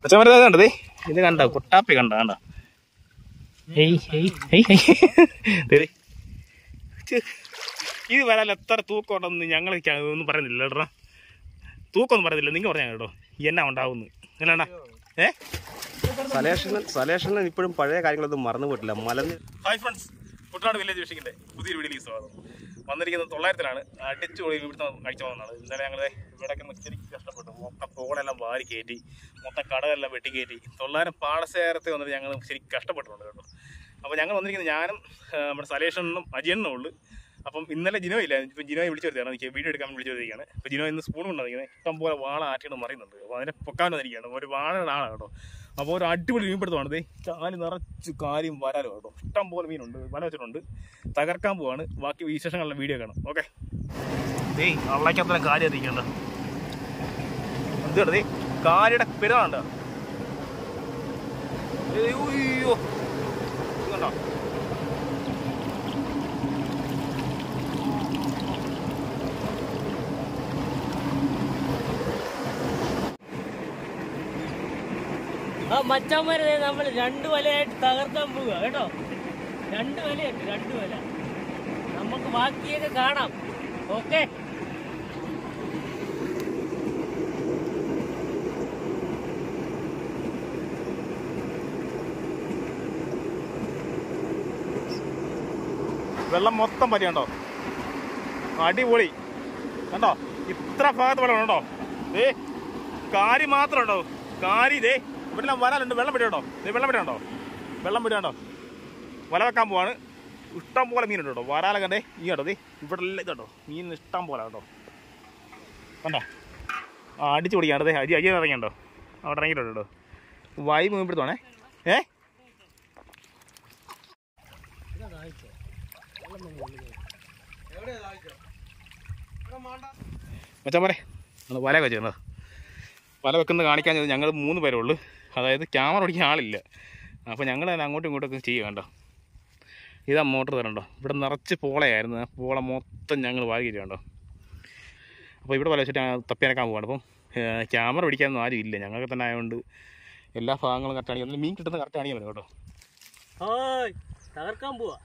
പച്ചമരം കണ്ടതേ ഇത് കണ്ട കുട്ടാപ്പി കണ്ട കണ്ട ഹേയ് ഹേയ് ഹേയ് ഹേയ് ദേ, ദേ. ഛെ, ഇത് വരാൻ എത്ര തൂക്കം ഉണ്ടെന്ന് ഞങ്ങൾ ഒന്നും പറയുന്നില്ല കേട്ടോ തൂക്കമൊന്നും പറയുന്നില്ല നിങ്ങൾ പറഞ്ഞാൽ കേട്ടോ എന്നാ ഉണ്ടാവുന്നു എന്നാ ഏ സലേഷണൻ സലേഷണൻ ഇപ്പോഴും പഴയ കാര്യങ്ങളൊന്നും മറന്നു പോയിട്ടില്ല മലന്ന് ഹായ് ഫ്രണ്ട്സ് കുട്ടനാട് വില്ലേജ് ഫിഷിങ്ങിന്റെ പുതിയൊരു വീഡിയോയിലേക്ക് സ്വാഗതം വന്നിരിക്കുന്നത് തൊള്ളായിരത്തിലാണ് അടിച്ചു പൊളി ഇവിടുത്തെ കഴിച്ചു വന്നതാണ് ഇന്നലെ ഞങ്ങൾ ഇവിടെ ശരിക്കും കഷ്ടപ്പെട്ടു മൊത്തം തോടെല്ലാം വാരി കയറ്റി മൊത്തം കടകളെല്ലാം വെട്ടി കയറ്റി തൊള്ളായിരം പാടശേഖരത്തെ വന്നിട്ട് ഞങ്ങൾ ശരിക്കും കഷ്ടപ്പെട്ടിട്ടുണ്ട് കേട്ടോ അപ്പോൾ ഞങ്ങൾ വന്നിരിക്കുന്നത് ഞാനും ആ, നമ്മുടെ സലേഷനും അജയനും ഉള്ളു അപ്പം ഇന്നലെ ജിനോ ഇല്ല ഇപ്പം ജിനോയെ വിളിച്ചു വരുത്തിയാണ് എനിക്ക് വീഡിയോ എടുക്കാൻ വിളിച്ചു വരുത്തിയാണ് അപ്പോൾ ജിനോ ഇന്ന് സ്പൂൺ കൊണ്ടിരിക്കുന്നത് ഇഷ്ടം പോലെ വാള ആറ്റിയിട്ട് മറിയുന്നുണ്ട് അപ്പോൾ അതിനെ പൊക്കാൻ വന്നിരിക്കുകയാണ് ഒരു വാഴയുടെ ആളാണ് കേട്ടോ അപ്പോൾ ഒരു അടിപൊളി മീൻപിടുത്തമാണ് ദേ കാല് നിറച്ച് കാര്യം വരാലും കേട്ടോ ഇഷ്ടം പോലെ മീനുണ്ട് വല വെച്ചിട്ടുണ്ട് തകർക്കാൻ പോവാണ് ബാക്കി വിശേഷങ്ങളുടെ വീഡിയോ കാണാം ഓക്കെ ദേ വള്ളയ്ക്കത്ര കാര്യം എത്തിക്കണ്ട എന്താണ് ദേ കാലിയുടെ പെരുന്നാണ്ട അയ്യോ കണ്ടോ ആ മച്ചാന്മാരെ നമ്മൾ രണ്ട് വലയായിട്ട് തകർക്കാൻ പോവുക കേട്ടോ രണ്ട് വലയുണ്ട് രണ്ട് വല നമുക്ക് ബാക്കിയൊക്കെ കാണാം ഓക്കെ വെള്ളം മൊത്തം പറ്റിയുണ്ടോ അടിപൊളി കണ്ടോ ഇത്ര ഭാഗത്ത് വെള്ളം ഉണ്ടോ ഏ കാരി മാത്രം ഉണ്ടോ കാരി ഇതേ ഇവിടെ വരാലുണ്ട് വെള്ളം പിടിയുണ്ടോ ദേ വെള്ളം പിടിയുണ്ടോ വെള്ളം പിടിയുണ്ടോ വല വെക്കാൻ പോവാണ് ഇഷ്ടം പോലെ മീനുണ്ട് കേട്ടോ വരാല കണ്ടേ ഈ കേട്ടോ ദേ ഇവിടെ എല്ലാം ഇതുണ്ടോ മീൻ ഇഷ്ടം പോലെ കേട്ടോ കണ്ടോ ആ അടിച്ചു പിടിക്കാണ്ട് ദേ അരി അരി ഇറങ്ങിയുണ്ടോ അവിടെ ഇറങ്ങിയിട്ടുണ്ട് കേട്ടോ വായി മീൻ പിടുത്തമാണേ ഏ മച്ചാമരെ നമ്മൾ വല വെച്ചിരുന്നത് വല വെക്കുന്നത് കാണിക്കാൻ ചെന്നത് ഞങ്ങൾ മൂന്ന് പേരേ ഉള്ളൂ അതായത് ക്യാമറ ഓടിക്കാൻ ആളില്ല അപ്പോൾ ഞങ്ങൾ തന്നെ അങ്ങോട്ടും ഇങ്ങോട്ടൊക്കെ ചെയ്യുക കണ്ടോ ഇതാ മോട്ടർ തരണ്ടോ ഇവിടെ നിറച്ച് പോളയായിരുന്നു ആ പോള മൊത്തം ഞങ്ങൾ വാങ്ങിയിട്ട് കണ്ടോ അപ്പോൾ ഇവിടെ വല വെച്ചിട്ട് തപ്പിയനക്കാൻ പോവാണ് അപ്പം ക്യാമറ പിടിക്കാനൊന്നും ആരും ഇല്ല ഞങ്ങൾക്ക് തന്നെ ആയതുകൊണ്ട് എല്ലാ ഭാഗങ്ങളും കറക്റ്റ് ആണെങ്കിൽ മീൻ കിട്ടുന്ന കറക്റ്റ് ആണെങ്കിൽ കേട്ടോ ഹായ് തകർക്കാൻ പോവാ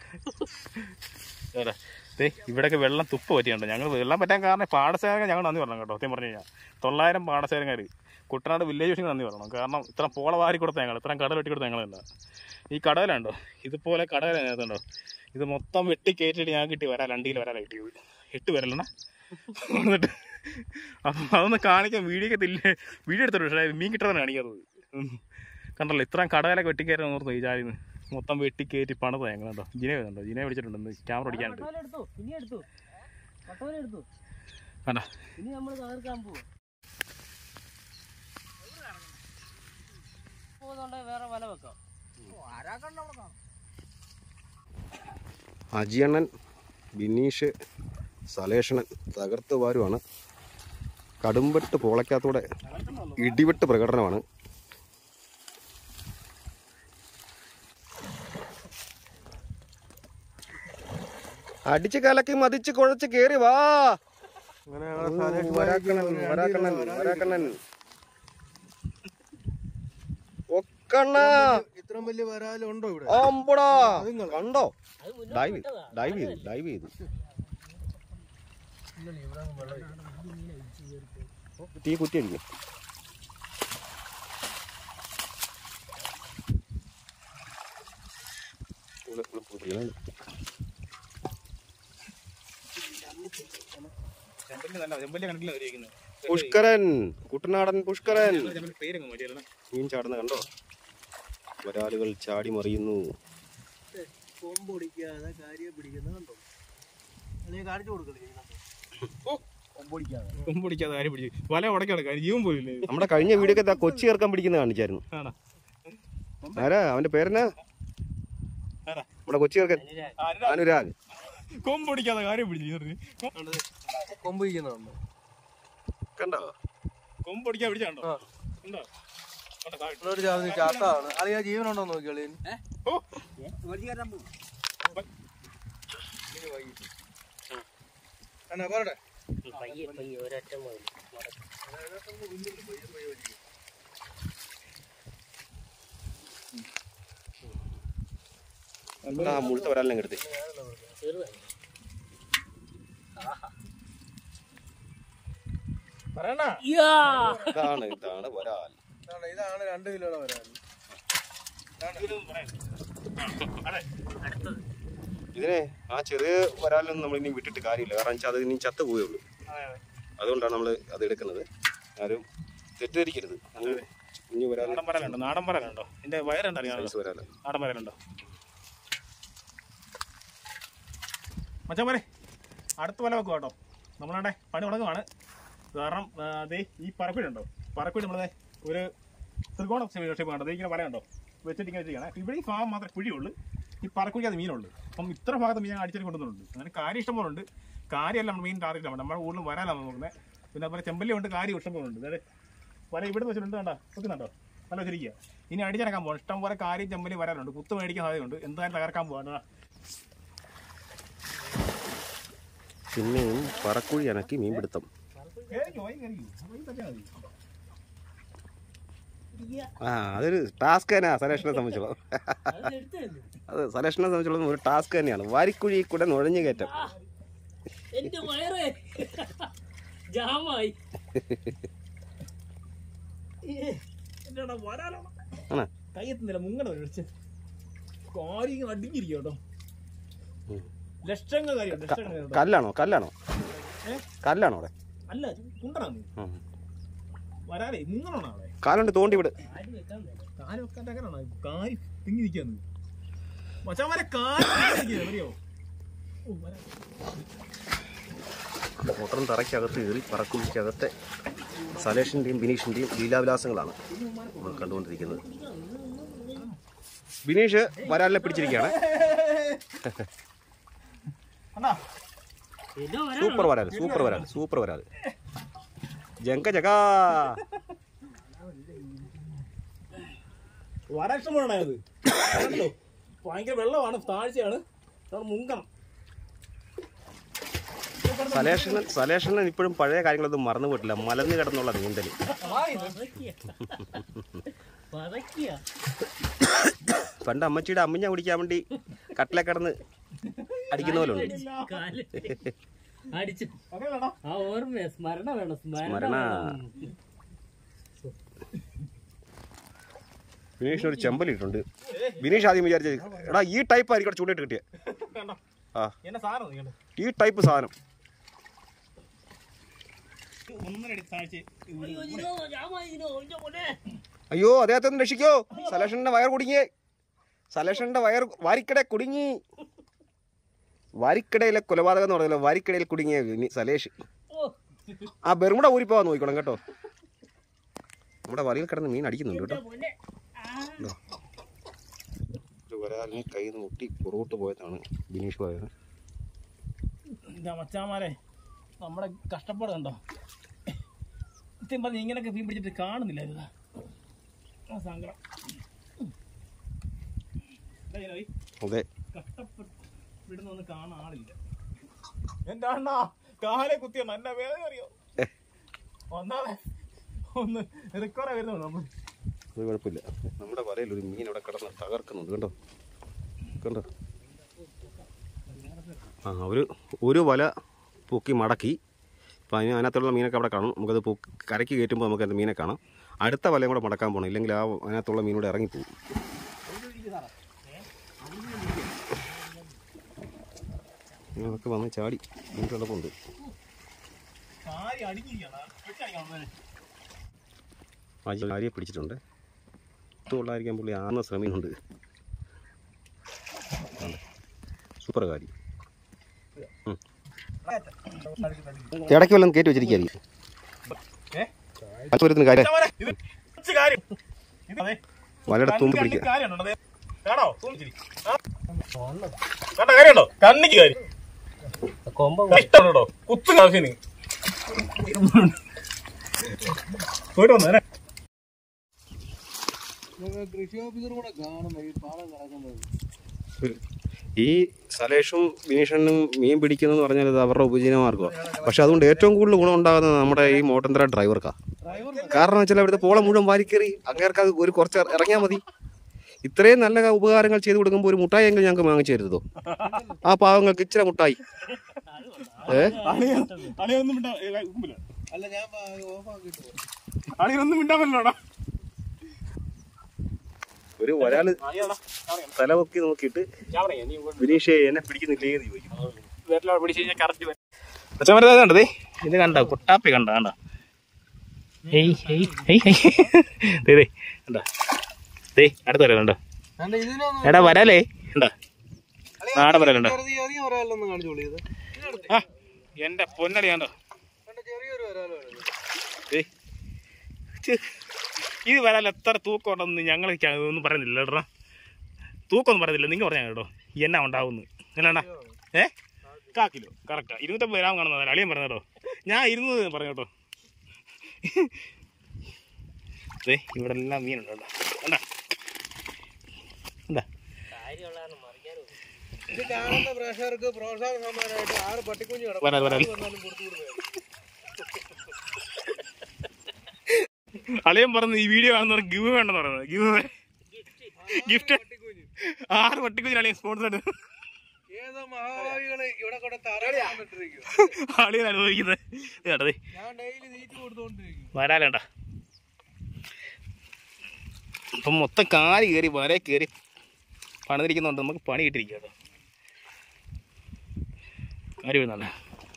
അതെ ദേ ഇവിടെയൊക്കെ വെള്ളം തുപ്പ് പറ്റിയുണ്ട് ഞങ്ങൾ വെള്ളം പറ്റാൻ കാരണം പാടശേഖരങ്ങൾ ഞങ്ങൾ നന്ദി പറഞ്ഞു കേട്ടോ സത്യം പറഞ്ഞു കഴിഞ്ഞാൽ തൊള്ളായിരം പാടശേഖരക്കാർ കുട്ടനാട് വില്ലേജ് ഓഫീസിന് നന്ദി പറയണം കാരണം ഇത്ര പോള വാരി കൊടുത്ത ഞങ്ങൾ ഇത്രയും കടൽ വെട്ടി കൊടുത്ത ഞങ്ങളുണ്ട് ഈ കടലുണ്ടോ ഇതുപോലെ കടൽ അതിനകത്തുണ്ടോ ഇത് മൊത്തം വെട്ടി കയറ്റിയിട്ട് ഞാൻ കിട്ടി വരാൻ രണ്ടിയിൽ വരാൻ കിട്ടിയത് എട്ട് വരലണ എന്നിട്ട് അപ്പം അതൊന്ന് കാണിക്കാൻ വീഡിയോ ഒക്കെ ഇല്ലേ വീഡിയോ എടുത്തിട്ട് പക്ഷേ മീൻ കിട്ടാതെ കാണിക്കാത്തത് ഉം. കണ്ടല്ലോ ഇത്രയും കടലൊക്കെ വെട്ടിക്കയറി ഓർത്ത് വിചാരിക്കുന്നു മൊത്തം വെട്ടിക്കയറ്റി പണിത് ഞങ്ങൾ കേട്ടോ ജിനെ വരുന്നുണ്ടോ ജിനെ പിടിച്ചിട്ടുണ്ട് ക്യാമറ പിടിക്കാനുണ്ട് പട്ടോല എടുത്തു ഇനി എടുത്തു പട്ടോല എടുത്തു കണ്ട ഇനി നമ്മൾ തകർക്കാൻ പോവാ പോകുന്നുണ്ടെ വേറെ വല വെക്കാം അജിയണ്ണൻ ബിനീഷ് സലേഷണൻ തകർത്ത് വാരുമാണ് കടുംവെട്ട് പോളയ്ക്കകത്തൂടെ ഇടിവെട്ട് പ്രകടനമാണ് അടിച്ച് കലക്കി മതിച്ച് കുഴച്ച് കേറി വാ വരാക്കണ്ണൻ വരാക്കണ്ണൻ വരാക്കണ്ണൻ ഒക്കണ്ണ ഇത്രയും വലിയ വരാലുണ്ടോ ഇവിടെ ആമ്പടാ കണ്ടോ അത് മുന്നോട്ട് ഡൈവ് വിട്ടതാ. ഡൈവ് ചെയ്തു ഡൈവ് ചെയ്തു തീ കുറ്റി അടിക്കും പുഷ്കരൻ കുട്ടനാടൻ പുഷ്കരൻ പേരങ്ങ് മതിയല്ലോ മീൻ ചാടുന്ന കണ്ടോ വരാലുകൾ ചാടി മറിയുന്നു കൊമ്പൊടിക്കാതെ കാര്യം പിടിക്കുന്നുണ്ടോ അല്ലെങ്കിൽ കാണിച്ചു കൊടുക്കണേ കൊമ്പൊടിക്കാതെ കൊമ്പൊടിക്കാതെ കാര്യം പിടിച്ചു വല ഉടക്കാണ് കാര്യം ജീവൻ പോയില്ലേ നമ്മുടെ കഴിഞ്ഞ വീഡിയോ ഒക്കെ കൊച്ചി ഇറക്കാൻ പിടിക്കുന്ന കാണിച്ചായിരുന്നു ആണോ ആരാ അവന്റെ പേരെന്നാ ആരാ? നമ്മുടെ കൊച്ചി ഇറക്കൻ അനുരാഗ് കൊമ്പൊടിക്കാതെ കാര്യം പിടിച്ചു നീ പറഞ്ഞ്. കൊമ്പ് പിടിക്കുന്നുണ്ടോ കണ്ടോ കൊമ്പൊടിക്കാൻ പിടിച്ചാണ്ടോ ഉണ്ടോ കണ്ടോ, താഴെ. ഒരു ചാർജ് ചാത്താണ് അല്ലെങ്കിൽ ജീവനുണ്ടോ നോക്കിയാളി ഓ എന്നാ പറയട്ടെ പയ്യെ പയ്യെ ഒരൊറ്റ മുതൽ ആ മുഴുത്ത വരാലിനെ എടുത്തേ പറയണ യാ ഇതാണ് ഇതാണ് വരാൽ ഇതാണ് ഇതാണ് രണ്ട് കിലോയുടെ വരാൻ അടുത്തത് ഇതിനെ ആ ചെറിയ വരാലൊന്നും നമ്മൾ ഇനി വിട്ടിട്ട് കാര്യമില്ല കാരണം വെച്ചാൽ അത് ഇനി ചത്തു പോയുള്ളൂ അതുകൊണ്ടാണ് നമ്മൾ അത് എടുക്കുന്നത് ആരും തെറ്റിദ്ധരിക്കരുത് അത് കുഞ്ഞു വരാൽ നാടൻ വരാലുണ്ടോ നാടൻ വരാലുണ്ടോ എൻ്റെ വയറുണ്ട് അറിയാമല്ലോ സൈസ് വരാൽ നാടൻ വരാലുണ്ടോ മച്ചാമാരെ അടുത്ത വല വെക്കുക കേട്ടോ നമ്മളവിടെ പണി തുടങ്ങുവാണ് കാരണം ആ, ദേ ഈ പറക്കുഴിയുണ്ടോ പറക്കുഴി നമ്മളെ ഒരു ത്രികോണ ഷേപ്പ് കണ്ടോ ദേ ഇങ്ങനെ വലയുണ്ടോ വെച്ചിട്ട് ഇങ്ങനെ വെച്ചിരിക്കണം ഇവിടെ ഈ ഭാഗം മാത്രമേ കുഴിയുള്ളൂ ഈ പറക്കുഴിക്ക് അത് മീനുള്ളൂ അപ്പം ഇത്ര ഭാഗത്ത് മീൻ അടിച്ചിട്ട് കൊണ്ടുവന്നുണ്ട് അങ്ങനെ കാര്യം ഇഷ്ടം പോലെ ഉണ്ട് കാര്യമല്ല നമ്മൾ മീൻ ടാർഗറ്റ് ആണ് നമ്മുടെ കൂടുതലും വരാനാണ് നോക്കുന്നത് പിന്നെ അതുപോലെ ചെമ്പല്ലി ഉണ്ട് കാര്യം ഇഷ്ടം പോലെ ഉണ്ട് അതായത് വല ഇവിടെ വെച്ചിട്ടുണ്ട് കണ്ടോ കുത്തുന്നുണ്ടോ നല്ല വെച്ചിരിക്കുക ഇനി അടിച്ചിറക്കാൻ പോകണം ഇഷ്ടം പോലെ കാര്യം ചെമ്പല്ലി വരാനുണ്ട് കുത്ത് മേടിക്കാൻ സാധ്യതയുണ്ട് എന്തായാലും തകർക്കാൻ പോകാണ് പിന്നെയും പറക്കുഴി അനക്കി മീൻപിടുത്തം ആ അതൊരു ടാസ്ക് തന്നെയാണ് സലേഷനെ സംബന്ധിച്ചോളം അത് എടുത്തല്ലേ അത് സലേഷനെ സംബന്ധിച്ചോളം ഒരു ടാസ്ക് തന്നെയാണ് വാരിക്കുഴി കൂടെ നുഴഞ്ഞു കയറ്റം എന്റെ വയറ് ജാമായി ആണോ കയ്യെത്തുന്നില്ല മുങ്ങണ വിളിച്ച് കാര്യം അടിഞ്ഞിരിക്കും കേട്ടോ ലക്ഷങ്ങൾ കാര്യം ലക്ഷങ്ങൾ കാര്യം കേട്ടോ. കല്ലാണോ കല്ലാണോ ഏ? കല്ലാണോ അവിടെ അല്ല കുണ്ടറാണ് ഉം. വരാലേ മുങ്ങണോ അവിടെ കാലുണ്ട് തോണ്ടി വിട് ആരും വെക്കാൻ തന്നെ കാല് വെക്കാൻ തകരാണോ കാല് തിങ്ങി നിൽക്കാന്ന് മച്ചാമാരെ കാല് തിങ്ങി നിൽക്കുകയാണ്, അറിയോ ഓ, വരാ. മോട്ടറും തറയ്ക്കകത്ത് കയറി പറക്കുഴിക്കകത്തെ സലേഷിൻ്റെയും ബിനീഷിൻ്റെയും ലീലാവിലാസങ്ങളാണ് നമ്മൾ കണ്ടുകൊണ്ടിരിക്കുന്നത് ബിനീഷ് വരാലിനെ പിടിച്ചിരിക്കുകയാണ് കണ്ടാ ഏതോ വരാൻ സൂപ്പർ വരാൽ സൂപ്പർ വരാൽ സൂപ്പർ വരാൽ ജങ്ക ജഗാ വരാൻ ഇഷ്ടമാണത് കണ്ടോ ഭയങ്കര വെള്ളമാണ് താഴ്ചയാണ് നമ്മൾ മുങ്ങണം സലേഷന് സലേഷന് ഇപ്പോഴും പഴയ കാര്യങ്ങളൊന്നും മറന്നു പോയിട്ടില്ല മലന്ന് കിടന്നുള്ള നീന്തൽ പതക്കിയ പതക്കിയ പണ്ട് അമ്മച്ചിയുടെ അമ്മിഞ്ഞ കുടിക്കാൻ വേണ്ടി കട്ടിലെ കിടന്ന് അടിക്കുന്ന പോലെ ഉണ്ട് കാല് അടിച്ചു അങ്ങനെയാണോ ആ ഓർമ്മ സ്മരണ വേണം സ്മരണ സ്മരണ. വേണം. ബിനീഷിന് ഒരു ചെമ്പലിട്ടുണ്ട് ബിനീഷ് ആദ്യം വിചാരിച്ചത് എടാ ഈ ടൈപ്പ് ആയിരിക്കും ഇവിടെ ചൂണ്ടിട്ട് കിട്ടിയത് കണ്ടോ ആ എന്നെ സാധനം നീ കണ്ടോ ഈ ടൈപ്പ് സാധനം ഒന്നര അടി താഴ്ച അയ്യോ ജിനോ ജാമായി ജിനോ ഒഴിഞ്ഞ പോലെ അയ്യോ അദ്ദേഹത്തെ ഒന്ന് രക്ഷിക്കോ സലേഷന്റെ വയർ കുടുങ്ങിയേ സലേഷന്റെ വയർ വാരിക്കട കുടുങ്ങി വാരിക്കടയിലെ കൊലപാതകം എന്ന് പറഞ്ഞല്ലോ വാരിക്കടയിൽ കുടുങ്ങിയ വിനി- സലേഷ് ഓ ആ ബെർമുട ഊരിപ്പോവാൻ നോക്കിക്കോണം കേട്ടോ നമ്മുടെ വലയിൽ കിടന്ന് മീൻ അടിക്കുന്നുണ്ട് കേട്ടോ എന്റെ പൊന്നെ ആ ഒരു വരാലിനെ കയ്യിൽ നിന്ന് മുട്ടി പുറകോട്ട് പോയതാണ് ബിനീഷ് പോയത് ഇതാ മച്ചാമാരെ നമ്മുടെ കഷ്ടപ്പാട് കണ്ടോ സത്യം പറഞ്ഞ് ഇങ്ങനെയൊക്കെ മീൻ പിടിച്ചിട്ട് കാണുന്നില്ലായിരുന്നു ആ സങ്കടം ഇതാ ഇതിനെ ഈ അതെ കഷ്ടപ്പെട്ട് വിടുന്നൊന്നും കാണാൻ ആളില്ല എന്റെ അണ്ണാ കാലെ കുത്തിയാണ് എന്നെ വേദന അറിയോ ഒന്നാമെ ഒന്ന് റിക്കവറാ വരുന്നുള്ളൂ നമ്മൾ ഒരു കുഴപ്പമില്ല നമ്മുടെ വലയിൽ ഒരു മീൻ ഇവിടെ കിടന്ന് തകർക്കുന്നുണ്ട് കണ്ടോ കണ്ടോ ആ ഒരു ഒരു വല പൊക്കി മടക്കി അപ്പോൾ അതിന് അതിനകത്തുള്ള മീനൊക്കെ അവിടെ കാണും നമുക്കത് പൊക്കി കരയ്ക്ക് കയറ്റുമ്പോൾ നമുക്ക് അത് മീനെ കാണാം അടുത്ത വലയും കൂടെ മടക്കാൻ പോകണം ഇല്ലെങ്കിൽ ആ അതിനകത്തുള്ള മീനൂടെ ഇറങ്ങിപ്പോകും മീനൊക്കെ വന്ന് ചാടി മീൻ കിടപ്പുണ്ട് കാര്യം അടിഞ്ഞിരിക്കണം വെച്ചടിക്കണം ആ ആര്യെ പിടിച്ചിട്ടുണ്ട് തൊള്ളായിരിക്കാൻ പുള്ളി ആർന്ന ശ്രമിക്കുന്നുണ്ട് സൂപ്പർ കാര്യം ഉം. ഇടയ്ക്ക് വല്ലതും കയറ്റി വെച്ചിരിക്കുകയായിരിക്കും ഏ? വരുന്ന കാര്യം മച്ചാമാരെ, ഇത് കുറച്ച് കാര്യം ഇത് അതെ വലയുടെ തുമ്പ് കണ്ണിക്ക് പിടിക്കുക കാര്യമുണ്ടോ അതെ കാണോ സൂമിച്ചിരി കണ്ട കാര്യമുണ്ടോ കണ്ണിക്ക് കാര്യം കൊമ്പ ഇഷ്ടമുണ്ടോ കുത്തും ആവശ്യത്തിന് പോയിട്ട് വന്നേ കൃഷി ഓഫീസർ കൂടെ കാണുന്നു ഈ പാടം കിടക്കുന്നത് ഈ സലേഷും ബിനീഷനും മീൻ പിടിക്കുന്നതെന്ന് പറഞ്ഞാൽ അത് അവരുടെ ഉപജീവന മാർഗ്ഗമാണ് പക്ഷെ അതുകൊണ്ട് ഏറ്റവും കൂടുതൽ ഗുണം ഉണ്ടാകുന്നത് നമ്മുടെ ഈ മോട്ടന്തര ഡ്രൈവർക്കാണ് കാരണം വെച്ചാൽ അവിടുത്തെ പോളം മുഴുവൻ വാരിക്കറി അങ്ങേർക്ക് അത് ഒരു കുറച്ച് ഇറങ്ങിയാൽ മതി ഇത്രയും നല്ല ഉപകാരങ്ങൾ ചെയ്തു കൊടുക്കുമ്പോൾ ഒരു മുട്ടായി എങ്കിലും ഞങ്ങൾക്ക് വാങ്ങിച്ചു തരുതോ ആ പാവങ്ങൾക്ക് ഇച്ചിരി മുട്ടായി ഏ അളിയൊന്നും മിണ്ടാ ഏ, കുമ്പില്ല. അല്ല ഞാൻ ഓഫ് ആക്കിട്ട് പോയി അളിയൊന്നും മിണ്ടാൻ പറ്റില്ലടാ ഒരു ഒരാള് തലമൊക്കി നോക്കിയിട്ട് വിനീഷേ എന്നെ പിടിക്കുന്നില്ലേ എന്ന് ചോദിക്കും പിടിച്ച് കഴിഞ്ഞാൽ കറക്റ്റ് അച്ഛന്മാരെ കണ്ടതേ ഇത് കണ്ട കുട്ടാപ്പി കണ്ട കണ്ട ഹേയ് ഹേയ് ഹേയ് ഹേയ് ദേ ദേ കണ്ട ദേ അടുത്ത വരലുണ്ടോ അല്ല ഇതിനൊന്നും എടാ വരാലേ കണ്ട നാടൻ വരലുണ്ടോ ചെറിയ ചെറിയ വരാലൊന്നും കാണിച്ചോളൂ ഇത് ആ എന്റെ പൊന്നടി കണ്ടോ കണ്ട ചെറിയൊരു വരാലോ ഏയ് ഛെ, ഇത് വരാൻ എത്ര തൂക്കം ഉണ്ടെന്ന് ഞങ്ങൾ ഒന്നും പറയുന്നില്ല കേട്ടോ തൂക്കമൊന്നും പറയുന്നില്ല നിങ്ങൾ പറഞ്ഞാൽ കേട്ടോ എന്നാ ഉണ്ടാവുന്നു അല്ലാണ്ടാ ഏ കാ കിലോ കറക്റ്റാ ഇരുന്നൂറ്റമ്പത് ഗ്രാം കാണുന്നത് അളിയൻ പറഞ്ഞ കേട്ടോ ഞാൻ ഇരുന്നൂറ് പറഞ്ഞു കേട്ടോ ദേ ഇവിടെ എല്ലാം മീനുണ്ട് കേട്ടോ കണ്ടാ എന്താ കാര്യമുള്ളതാണ് മറിക്കാനും ഇത് കാണുന്ന പ്രേക്ഷകർക്ക് പ്രോത്സാഹന സമ്മാനമായിട്ട് ആറ് പട്ടിക്കുഞ്ഞ് കിടക്കും വരാതെ വരാതെ വന്നാലും കൊടുത്തു കൊടുക്കുക അളിയൻ പറഞ്ഞു ഈ വീഡിയോ കാണുന്നവർ ഗിവ് വേണ്ടെന്ന് പറയുന്നത് ഗിവ് ഗിഫ്റ്റ് പട്ടിക്കുഞ്ഞ് ആറ് പട്ടിക്കുഞ്ഞിന് അളിയൻ സ്പോൺസർ ഏതോ മഹാഭാവികളെ ഇവിടെ കൂടെ തറയിട്ടിരിക്കും അളിയൻ അനുഭവിക്കുന്നത് ഇത് കേട്ടോ ദേ ഞാൻ ഡെയിലി നീറ്റ് കൊടുത്തോണ്ടിരിക്കും വരാലേണ്ട ഇപ്പം മൊത്തം കാല് കയറി വര കയറി പണിതിരിക്കുന്നുണ്ട് നമുക്ക് പണി കിട്ടിയിരിക്കുക കേട്ടോ കാര്യം വരുന്നുണ്ട്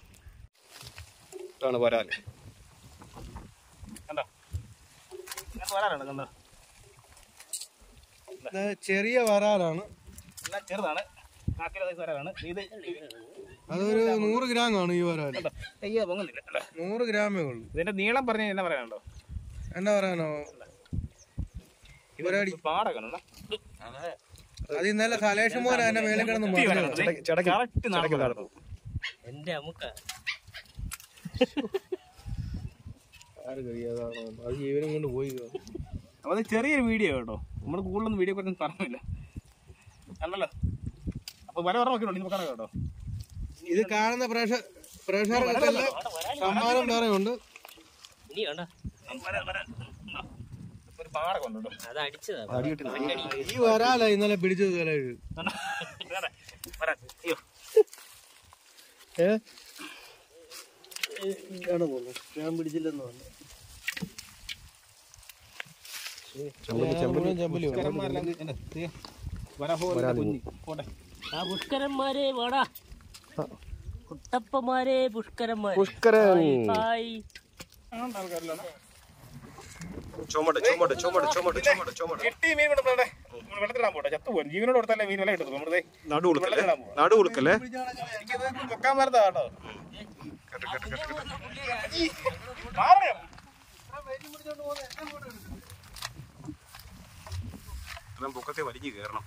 ഇതാണ് വരാല് കണ്ടോ വരാലുണ്ട് കണ്ടോ ഇത് ചെറിയ വരാലാണ് എല്ലാം ചെറുതാണ് കാക്കില സൈസ് വരാലാണ് ഇത് അതൊരു നൂറ് ഗ്രാം കാണും ഈ വരാല് കണ്ടോ അയ്യോ പൊങ്ങുന്നില്ല കണ്ടോ നൂറ് ഗ്രാമേ ഉള്ളൂ ഇതിന്റെ നീളം പറഞ്ഞ എന്നാ പറയാനുണ്ടോ എന്നാ പറയാനോ ഇത് പാടൊക്കെ ഉണ്ടോ അത് ഇന്നലെ സലേഷൻ മോൻ അതിന്റെ മേലെ കിടന്ന് മറിഞ്ഞതാ. കറക്റ്റ് നടക്കും എന്റെ അമുക്ക ആർക്കറിയാതാണോ അത് ജീവനും കൊണ്ട് പോയി കാണും. അപ്പോൾ അത് ചെറിയൊരു വീഡിയോ കേട്ടോ നമ്മൾ കൂടുതലൊന്നും വീഡിയോ കുറിച്ച് പറഞ്ഞില്ല അല്ലല്ലോ അപ്പോൾ വല പറഞ്ഞ നോക്കിയിട്ടുണ്ടോ ഇനി നോക്കാനോ കേട്ടോ ഇത് കാണുന്ന പ്രേക്ഷ പ്രേക്ഷകർക്കെല്ലാം സമ്മാനം വേറെ ഉണ്ട് ഇനി വേണ്ട വര വര ഉണ്ടോ? ഇപ്പൊ ഒരു പാടൊക്കെ ഉണ്ട് കേട്ടോ അത് അടിച്ചതാ ഈ വരാല ഇന്നലെ പിടിച്ചത് തലയിൽ കണ്ടോ? ഇതാണ്ടെ. വരാൻ. അയ്യോ ഞാൻ പിടിച്ചില്ലെന്ന് പറഞ്ഞു ചെറുക്കന്മാരെല്ലാം എന്നെ ദേ, വരാൻ പോകുന്ന കുഞ്ഞ്. പോട്ടെ. ആ പുഷ്കരന്മാരെ വാടാ കുട്ടപ്പന്മാരെ പുഷ്കരന്മാരെ പുഷ്കരൻ. ഹായ് അങ്ങനത്തെ ആൾക്കാരിലാണ്. ചുമട് ചുമട് ചുമട് ചുമട് ചുമട് ചുമട് കെട്ടി മീൻ കൊണ്ടുപോകണ്ടേ നമ്മൾ വെള്ളത്തിടാൻ പോട്ടെ ചത്തു പോകും ജീവനോട് കൊടുത്താലേ മീൻ വില കിട്ടും നമ്മുടെ നടു ഉളുക്കല്ലേ നടു ഉളുക്കല്ലേ പൊക്കാൻ മരത്താ കേട്ടോ മാറണേ എല്ലാം പൊക്കത്തെ വലിഞ്ഞു കയറണം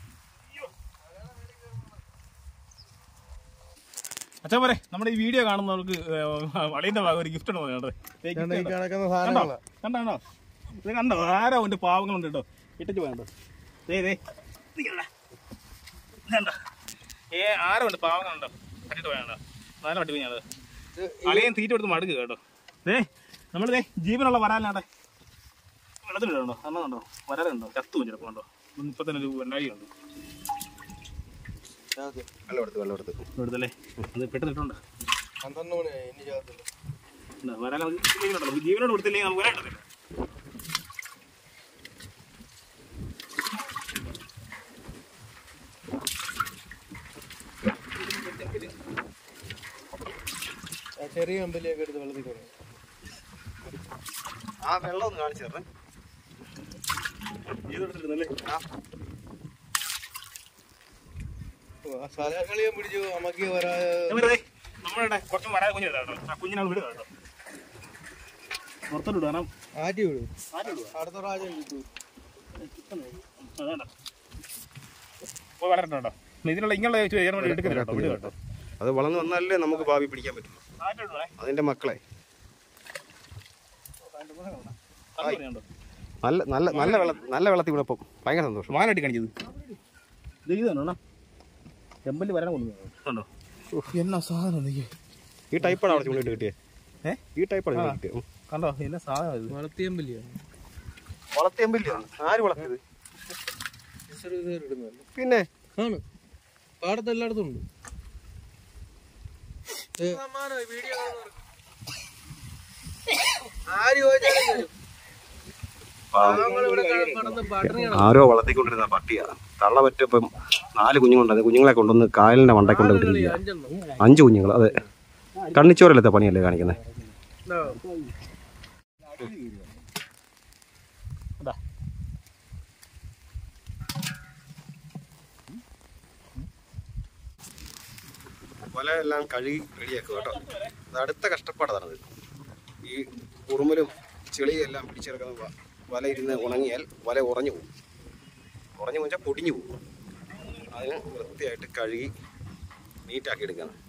അച്ഛാ പോരെ നമ്മുടെ ഈ വീഡിയോ കാണുന്നവർക്ക് വളീന്റെ ഭാഗം ഒരു ഗിഫ്റ്റ് ഉണ്ടോ കേട്ടോ ദേ gift ഈ കണ്ടോ? കിടക്കുന്ന കണ്ടോ സാധനങ്ങളാ കണ്ടോ കണ്ടോ ഇത് കണ്ടോ ആരോ അവന്റെ പാവങ്ങളുണ്ട് കേട്ടോ ഇട്ടിട്ട് പോയണ്ടോ ദേ ദേ ഇത് കണ്ടോ? ഇത് കണ്ടോ ഏ ആരോ ഉണ്ട് പാവങ്ങളുണ്ടോ കണ്ടിട്ട് പോയാണ്ടോ നാല് വട്ടി കുഞ്ഞാത് അളിയൻ തീറ്റ കൊടുത്ത് മടുക്ക് കേട്ടോ ദേ നമ്മൾ ദേ ജീവനുള്ള വരാലാണ്ടെ വെള്ളത്തിലിടണ്ടോ അന്നുണ്ടോ വരാലുണ്ടോ ചത്തു കുഞ്ഞിടപ്പോ ഉണ്ടോ ഇപ്പൊ തന്നെ ഒരു വെണ്ടാഴിയുണ്ട് വെള്ളം എടുത്ത് വെള്ളം എടുത്ത് ഇവിടുത്തല്ലേ അത് പെട്ടെന്ന് ഇട്ടുണ്ട് പന്ത്രണ്ട് മണിയായി ഇനി ചാകത്തില്ല എന്താ വരാൻ നമുക്ക് ജീവനുണ്ടല്ലോ ജീവനോട് കൊടുത്തില്ലെങ്കിൽ നമുക്ക് വരാൻ കിട്ടത്തില്ല ആ ചെറിയ അമ്പലിയൊക്കെ എടുത്ത് വെള്ളത്തിൽ കളയും ആ വെള്ളം ഒന്ന് കാണിച്ചു തരണേ ആ സ്ഥലങ്ങളിൽ പിടിച്ചു അമ്മക്ക് വരാ വെറുതെ നമ്മളുടെ കുറച്ച് വരാൻ കുഞ്ഞു കേട്ടോ ആ കുഞ്ഞിനാണ് വിടുക കേട്ടോ പുറത്തോട്ട് കാരണം ആറ്റി വിടും മാറ്റി വിടുക അടുത്ത പ്രാവശ്യം കിട്ടും അതേണ്ട പോയി വളരട്ടോ കേട്ടോ ഇതിനുള്ള ഇങ്ങനെയുള്ള ചോദിച്ചു ചെയ്യാൻ വേണ്ടി എടുക്കുന്നില്ല കേട്ടോ വിടുക കേട്ടോ അത് വളർന്നു വന്നാലേ നമുക്ക് ഭാവി പിടിക്കാൻ പറ്റുള്ളൂ മാറ്റി വിടുവേ അതിന്റെ മക്കളെ കണ്ടോ നല്ല നല്ല നല്ല വെള്ളം നല്ല വെള്ളത്തിൽ കൂടെ ഇപ്പം ഭയങ്കര സന്തോഷം വാനാട്ടി കാണിച്ചത് ഇത് ഇതാണോ ചെമ്പല്ലി വരാൻ കൊണ്ടു കണ്ടോ എന്നാ സാധനം നീ ഈ ടൈപ്പാണ് അവിടെ ചൂണ്ടിട്ട് കിട്ടിയത് ഏ? ഈ ടൈപ്പാണ് ഇവിടെ കിട്ടിയത് ഉം. കണ്ടോ എന്നാ സാധനം ഇത് വളർത്തിയമ്പലിയാണ് വളർത്തിയമ്പില്ലയാണ് ആര് വളർത്തിയത് സർവീസ് ഇടുന്നതല്ലേ പിന്നെ ആണ് പാടത്ത് എല്ലായിടത്തും ഉണ്ട് ആര് ചോദിച്ചാലും തരും. നമ്മളിവിടെ കടന്ന് പട്ടിണി ആരോ വളർത്തിക്കൊണ്ടിരുന്ന പട്ടിയാ തള്ള പറ്റപ്പം നാല് കുഞ്ഞുങ്ങളുണ്ട് അത് കുഞ്ഞുങ്ങളെ കൊണ്ടുവന്ന് കായലിന്റെ മണ്ടേ കൊണ്ട് വിട്ടിരിക്കുക അഞ്ചെണ്ണം അഞ്ച് കുഞ്ഞുങ്ങൾ അതെ കണ്ണിച്ചോരലത്തെ പണിയല്ലേ കാണിക്കുന്നത് ഇതാ. അതാ വല എല്ലാം കഴുകി റെഡിയാക്കുക കേട്ടോ അത് അടുത്ത കഷ്ടപ്പാടാണത് ഈ ഉറുമലും ചെളിയും എല്ലാം പിടിച്ചെടുക്കുന്ന വ- വല ഇരുന്ന് ഉണങ്ങിയാൽ വല ഉറഞ്ഞു പോകും ഉറഞ്ഞു പോച്ചാൽ പൊടിഞ്ഞു പോകും അതിന് വൃത്തിയായിട്ട് കഴുകി നീറ്റാക്കി എടുക്കണം